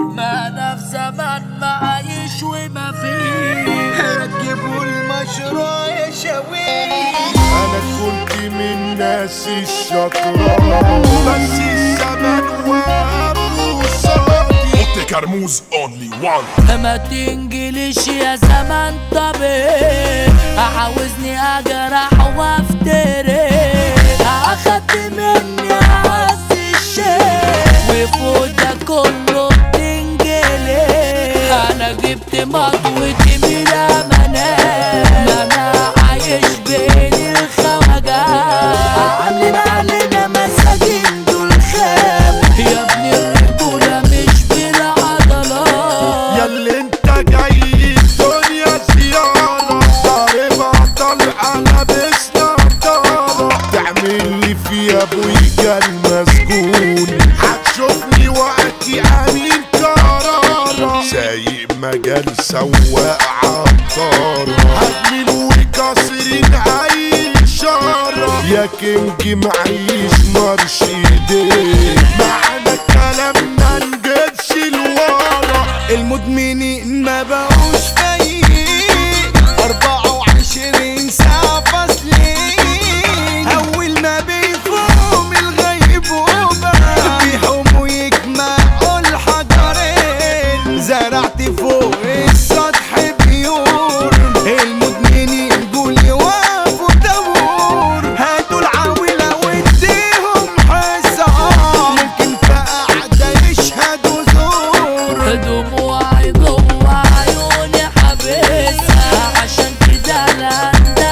ما انا في زمان ما عايش وما فيه ركبوا المشروع يا شويه انا كنت من ناس الشطرة بس الزمن وابو صادي Monte Carmouze only one ما تنجليش يا زمان طبيعي عاوزني اجرح وافتري اخدت مني اعز الشيء وفوق ده كله بتنجلي انا جبت مطوتي من الامانات لا انا عايش بين الخواجات عاملين علينا مساجين دول خام يا ابني الرجولة مش بالعضلات ياللي انت جاي الدنيا زيارة ضارب طالعة لابس نضارة تعمل لي في ابويا المسجون هتشوفني وقتي امين كرارة سايق مجال سواق عطارة هجمل وكسرين اي اشارة يا كينج معيش مرشدين معانا الكلام ما نجيبش لورا المدمنين ما بقوش فايقين 24 ساعة فاصلين أول ما بيفوم الغيبوبة بيحوموا يجمعوا الحجرين زرعت فوق السطح بيور المدمنين قول يوقفوا دور هاتوا العاولة واديهم حصة ممكن في قعدة يشهدوا زور دموعي جوا عيوني حابسها عشان كده انا ده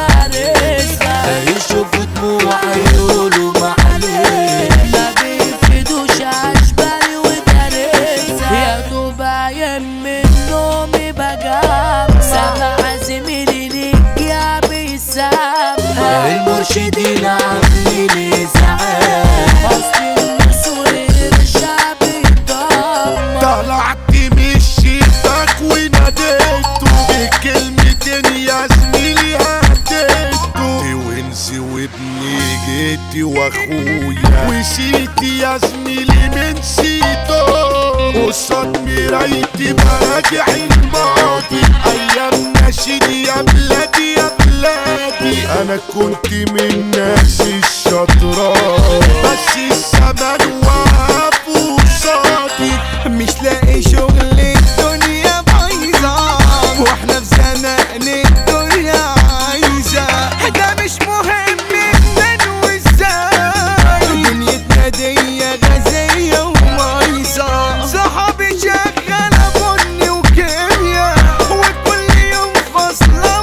الفارسة يشوفوا دموعي يقولوا معلش ما بيفيدوش عشبالي ودارسها يا دوب عين من نومي بجام سامع زميلي ليك يا بيسام المرشدين عاملين ازعاج اصل المسؤول الشعب الضم طلعت من الشباك وناديته بكلمتين يا زميلي هديته ونسي وابني جيتي واخويا وسيتي يا زميلي من سيته قصاد مرايتي براجع الماضي ايام نشيد يا بلادي يا بلادي انا كنت من ناس الشطرة بس الزمن وقف قصادي مش لاقي شغل الدنيا بايظة واحنا في زمان الدنيا عايزة ده مش مهم منين وازاي دنيتنا دي غازية ومايظة صحابي شغالة بني وكيميا وكل يوم فاصلة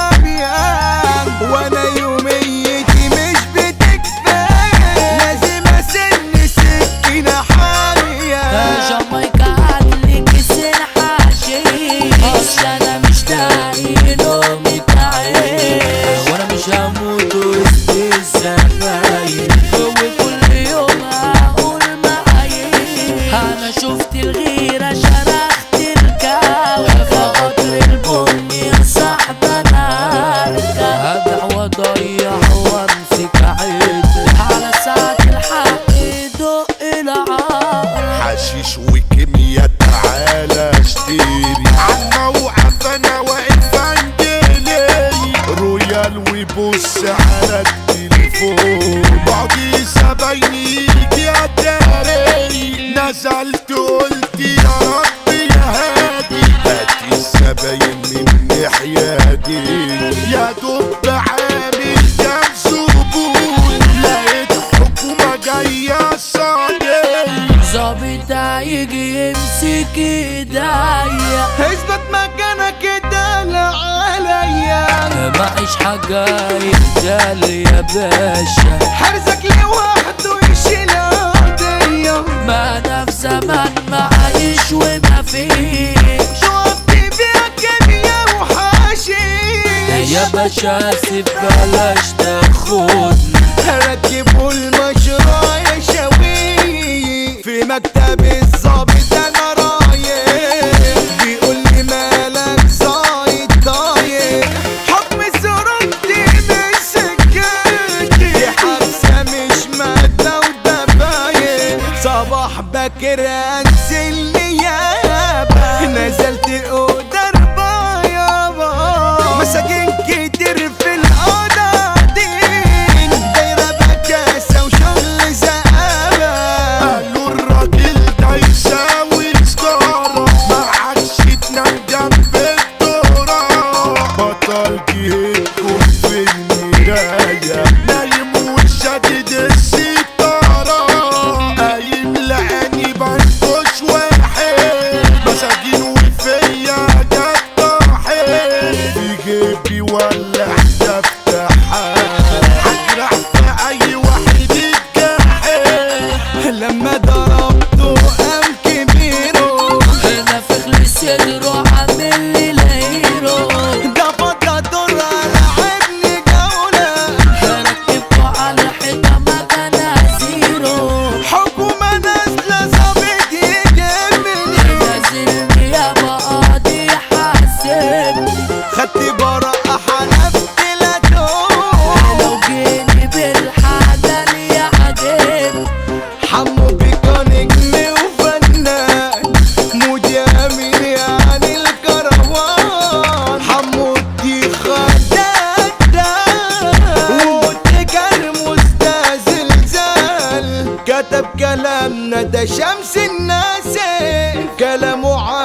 وامية وانا يوميتي مش بتكفي لازم اسن سكينة حامية جامايكا هتلك سلاح عشيش انا مش لاقي نومي تعيش وانا مش هموت وسط الزمايل وكل يوم هقول معايش انا شفت الغيرة شرخت الكاوي فقطر البني يا صاحب انا هركب هبيع واضيع وامسك عيد على ساعة الحق دق العار حشيش وكيمياء تعالى اشتري عالموقف انا واقف عندلي رويال وبص على التليفون بعضي زبايني يجي اتاري نزلت قلت يا رب يا هادي هاتي الزباين من الناحية دي يا دوب عامل كام زبون لقيت حكومة جاية صادق ظابط هيجي يمسك ايديا اثبت مكانك ادال عليا معيش حاجة يتقال يا باشا حرزك لوحده يشيل قضية ما انا في زمان معيش وما فيش شوفت فيها كيميا وحشيش يا باشا سيب بلاش تاخدني ركبوا المشروع يا شوي في مكتب الظابط انا رايح بيقول لي مالك زايد ضايق حكم سرقتي مش سكتي دي حبسه مش ماده ودبايق صباح باكر انزل لي كتب كلامنا ده شمس الناس كلامه